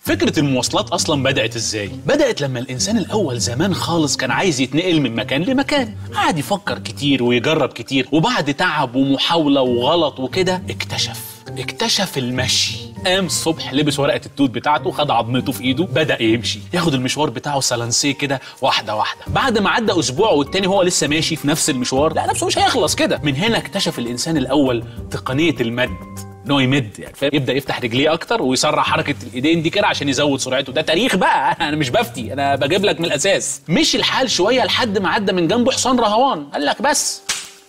فكرة المواصلات أصلا بدأت إزاي؟ بدأت لما الإنسان الأول زمان خالص كان عايز يتنقل من مكان لمكان قعد يفكر كتير ويجرب كتير وبعد تعب ومحاولة وغلط وكده اكتشف اكتشف المشي قام الصبح لبس ورقه التوت بتاعته خد عظمته في ايده بدا يمشي ياخد المشوار بتاعه سلانسيه كده واحده واحده بعد ما عدى اسبوع والتاني هو لسه ماشي في نفس المشوار لا نفسه مش هيخلص كده من هنا اكتشف الانسان الاول تقنيه المد ان هو يمد يعني فاهم يبدا يفتح رجليه اكتر ويسرع حركه الايدين دي كده عشان يزود سرعته ده تاريخ بقى انا مش بفتي انا بجيب لك من الاساس مشي الحال شويه لحد ما عدى من جنبه حصان رهوان قال لك بس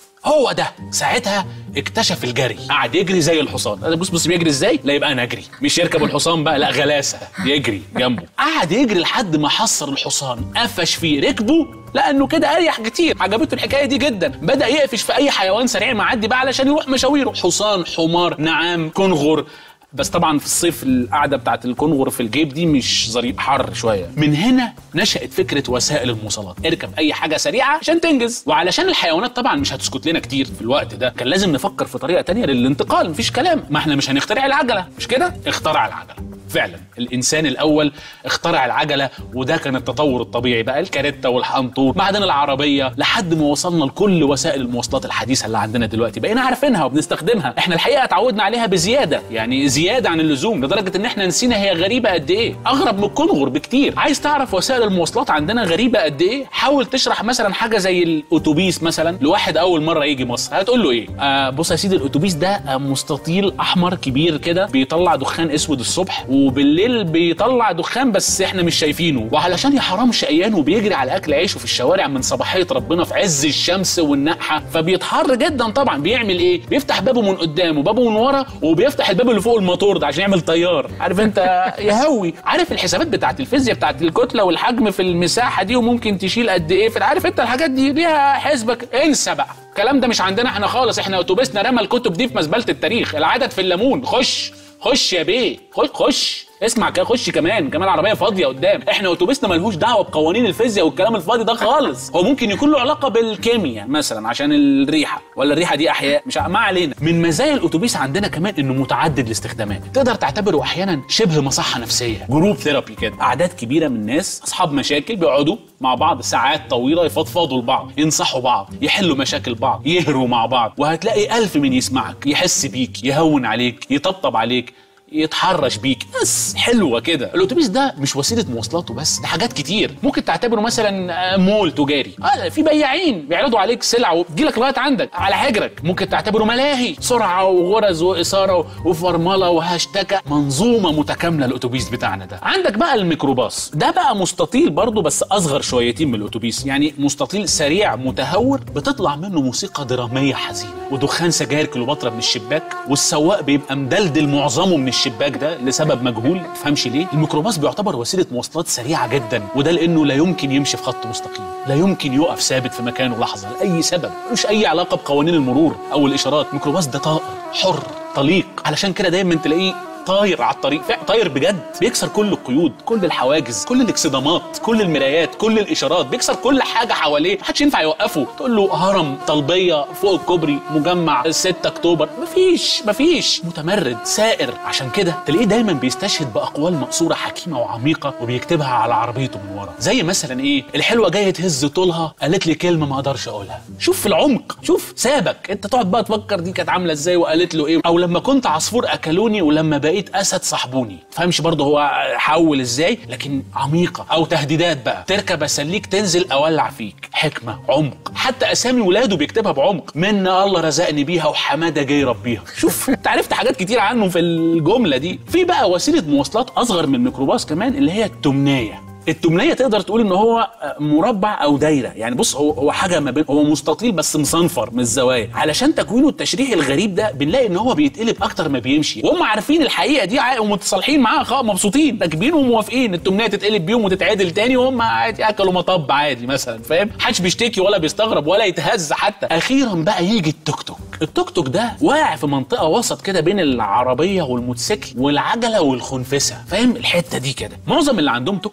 هو ده ساعتها اكتشف الجري قعد يجري زي الحصان انا بص بص بيجري ازاي لا يبقى انا اجري مش يركب الحصان بقى لا غلاسه يجري جنبه قعد يجري لحد ما حصر الحصان قفش فيه ركبه لانه كده اريح كتير عجبته الحكايه دي جدا بدا يقفش في اي حيوان سريع معدي بقى علشان يروح مشاويره حصان حمار نعام كنغر بس طبعا في الصيف القعده بتاعت الكونغر في الجيب دي مش ظريف حر شويه من هنا نشات فكره وسائل المواصلات اركب اي حاجه سريعه عشان تنجز وعلشان الحيوانات طبعا مش هتسكت لنا كتير في الوقت ده كان لازم نفكر في طريقه تانية للانتقال مفيش كلام ما احنا مش هنخترع العجله مش كده اخترع العجله فعلا الانسان الاول اخترع العجله وده كان التطور الطبيعي بقى الكاريتا والحنطور بعدين العربيه لحد ما وصلنا لكل وسائل المواصلات الحديثه اللي عندنا دلوقتي بقينا عارفينها وبنستخدمها احنا الحقيقه اتعودنا عليها بزياده يعني زياده عن اللزوم لدرجه ان احنا نسينا هي غريبه قد ايه اغرب من الكنغر بكتير عايز تعرف وسائل المواصلات عندنا غريبه قد ايه حاول تشرح مثلا حاجه زي الاتوبيس مثلا لواحد اول مره يجي مصر هتقول له ايه آه بص يا سيدي الاتوبيس ده آه مستطيل احمر كبير كده بيطلع دخان اسود الصبح وبالليل بيطلع دخان بس احنا مش شايفينه وعلشان يا حرام شقيان وبيجري على اكل عيشه في الشوارع من صباحيه ربنا في عز الشمس والنقحه فبيتحر جدا طبعا بيعمل ايه بيفتح بابه من قدام وبابه من ورا وبيفتح الباب اللي فوق الموتور ده عشان يعمل طيار عارف انت يهوي عارف الحسابات بتاعت الفيزياء بتاعت الكتله والحجم في المساحه دي وممكن تشيل قد ايه عارف انت الحاجات دي ليها حسبك انسى بقى الكلام ده مش عندنا احنا خالص احنا اتوبيسنا رمى الكتب دي في مزبله التاريخ العدد في الليمون خش خش يا بيه خش خش اسمع كده خش كمان كمان عربيه فاضيه قدام احنا اتوبيسنا ملهوش دعوه بقوانين الفيزياء والكلام الفاضي ده خالص هو ممكن يكون له علاقه بالكيمياء مثلا عشان الريحه ولا الريحه دي احياء مش ع- ما علينا من مزايا الاتوبيس عندنا كمان انه متعدد الاستخدامات تقدر تعتبره احيانا شبه مصحه نفسيه جروب ثيرابي كده اعداد كبيره من الناس اصحاب مشاكل بيقعدوا مع بعض ساعات طويله يفضفضوا لبعض ينصحوا بعض يحلوا مشاكل بعض يهروا مع بعض وهتلاقي ألف من يسمعك يحس بيك يهون عليك يطبطب عليك يتحرش بيك بس حلوه كده الاتوبيس ده مش وسيله مواصلات وبس ده حاجات كتير ممكن تعتبره مثلا آه، مول تجاري اه في بياعين بيعرضوا عليك سلع وبتجيلك لغايه عندك على حجرك ممكن تعتبره ملاهي سرعه وغرز واثاره وفرمله وهاشتكه منظومه متكامله الاتوبيس بتاعنا ده عندك بقى الميكروباص ده بقى مستطيل برضه بس اصغر شويتين من الاتوبيس يعني مستطيل سريع متهور بتطلع منه موسيقى دراميه حزينه ودخان سجاير كليوباترا من الشباك والسواق بيبقى مدلدل معظمه من الشباك ده لسبب مجهول ما تفهمش ليه الميكروباص بيعتبر وسيله مواصلات سريعه جدا وده لانه لا يمكن يمشي في خط مستقيم لا يمكن يقف ثابت في مكانه لحظه لاي سبب ملوش اي علاقه بقوانين المرور او الاشارات الميكروباص ده طائر حر طليق علشان كده دايما تلاقيه طاير على الطريق فعلا طاير بجد بيكسر كل القيود كل الحواجز كل الاكسدامات كل المرايات كل الاشارات بيكسر كل حاجه حواليه محدش ينفع يوقفه تقول له هرم طلبيه فوق الكوبري مجمع 6 اكتوبر مفيش مفيش متمرد سائر عشان كده تلاقيه دايما بيستشهد باقوال مقصوره حكيمه وعميقه وبيكتبها على عربيته من ورا زي مثلا ايه الحلوه جايه تهز طولها قالت لي كلمه ما اقدرش اقولها شوف في العمق شوف سابك انت تقعد بقى تفكر دي كانت عامله ازاي وقالت له ايه او لما كنت عصفور اكلوني ولما بقيت اسد صاحبوني تفهمش برضه هو حول ازاي لكن عميقه او تهديدات بقى تركب اسليك تنزل اولع فيك حكمه عمق حتى اسامي ولاده بيكتبها بعمق من الله رزقني بيها وحماده جاي يربيها شوف انت عرفت حاجات كتير عنه في الجمله دي في بقى وسيله مواصلات اصغر من الميكروباص كمان اللي هي التمنيه التمنيه تقدر تقول ان هو مربع او دايره يعني بص هو هو حاجه ما بين هو مستطيل بس مصنفر من الزوايا علشان تكوينه التشريحي الغريب ده بنلاقي ان هو بيتقلب اكتر ما بيمشي وهم عارفين الحقيقه دي عا- ومتصالحين معاها خ- مبسوطين راكبين وموافقين التمنيه تتقلب بيهم وتتعدل تاني وهم عادي اكلوا مطب عادي مثلا فاهم محدش بيشتكي ولا بيستغرب ولا يتهز حتى اخيرا بقى يجي التوك توك التوك توك ده واقع في منطقه وسط كده بين العربيه والموتوسيكل والعجله والخنفسه فاهم الحته دي كده معظم اللي عندهم توك توك بيكونوا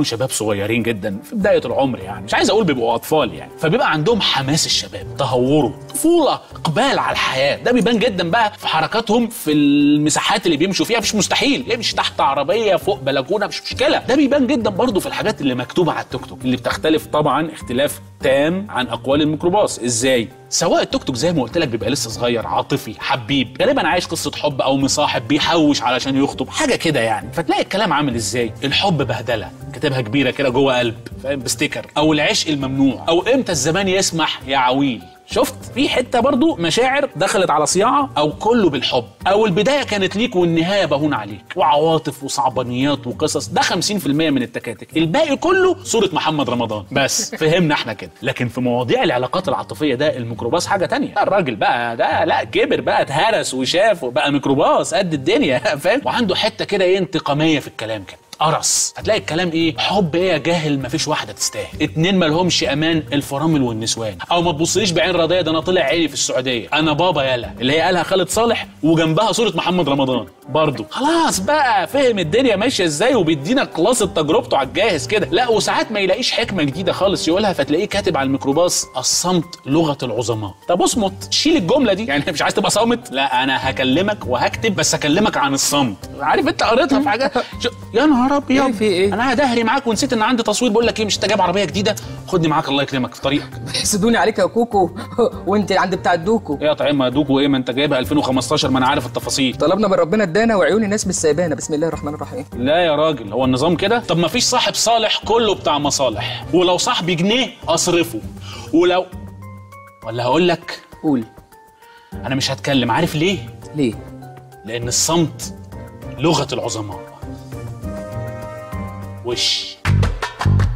بيكونوا شباب صغيرين جدا في بدايه العمر يعني مش عايز اقول بيبقوا اطفال يعني فبيبقى عندهم حماس الشباب تهوره طفوله اقبال على الحياه ده بيبان جدا بقى في حركاتهم في المساحات اللي بيمشوا فيها مش مستحيل يمشي تحت عربيه فوق بلكونه مش مشكله ده بيبان جدا برضه في الحاجات اللي مكتوبه على التوك توك اللي بتختلف طبعا اختلاف تام عن اقوال الميكروباص ازاي سواق التوك توك زي ما قلت لك بيبقى لسه صغير عاطفي حبيب غالبا عايش قصه حب او مصاحب بيحوش علشان يخطب حاجه كده يعني فتلاقي الكلام عامل ازاي الحب بهدله كاتبها كبيره كده جوه قلب فاهم بستيكر او العشق الممنوع او امتى الزمان يسمح يا عويل شفت في حته برضو مشاعر دخلت على صياعه او كله بالحب او البدايه كانت ليك والنهايه بهون عليك وعواطف وصعبانيات وقصص ده 50% من التكاتك الباقي كله صوره محمد رمضان بس فهمنا احنا كده لكن في مواضيع العلاقات العاطفيه ده الميكروباص حاجه تانية ده الراجل بقى ده لا كبر بقى اتهرس وشاف وبقى ميكروباص قد الدنيا فاهم وعنده حته كده ايه انتقاميه في الكلام كده قرص هتلاقي الكلام ايه حب ايه يا جاهل مفيش واحده تستاهل اتنين مالهمش امان الفرامل والنسوان او ما تبصليش بعين رضيه ده انا طلع عيني في السعوديه انا بابا يالا اللي هي قالها خالد صالح وجنبها صوره محمد رمضان برضه خلاص بقى فهم الدنيا ماشيه ازاي وبيدينا خلاصه تجربته على الجاهز كده لا وساعات ما يلاقيش حكمه جديده خالص يقولها فتلاقيه كاتب على الميكروباص الصمت لغه العظماء طب اصمت شيل الجمله دي يعني مش عايز تبقى صامت لا انا هكلمك وهكتب بس هكلمك عن الصمت عارف انت قريتها في حاجه شو- يا نهار ابيض إيه في إيه؟ انا هدهري معاك ونسيت ان عندي تصوير بقول لك ايه مش انت جايب عربيه جديده خدني معاك الله يكرمك في طريقك بيحسدوني عليك يا كوكو وانت عند بتاع الدوكو ايه يا طعيم دوكو ايه ما انت جايبها 2015 ما انا عارف التفاصيل طلبنا من ربنا ادانا وعيون الناس مش سايبانا بسم الله الرحمن الرحيم لا يا راجل هو النظام كده طب ما فيش صاحب صالح كله بتاع مصالح ولو صاحبي جنيه اصرفه ولو ولا هقول لك قول انا مش هتكلم عارف ليه ليه لان الصمت لغه العظماء وش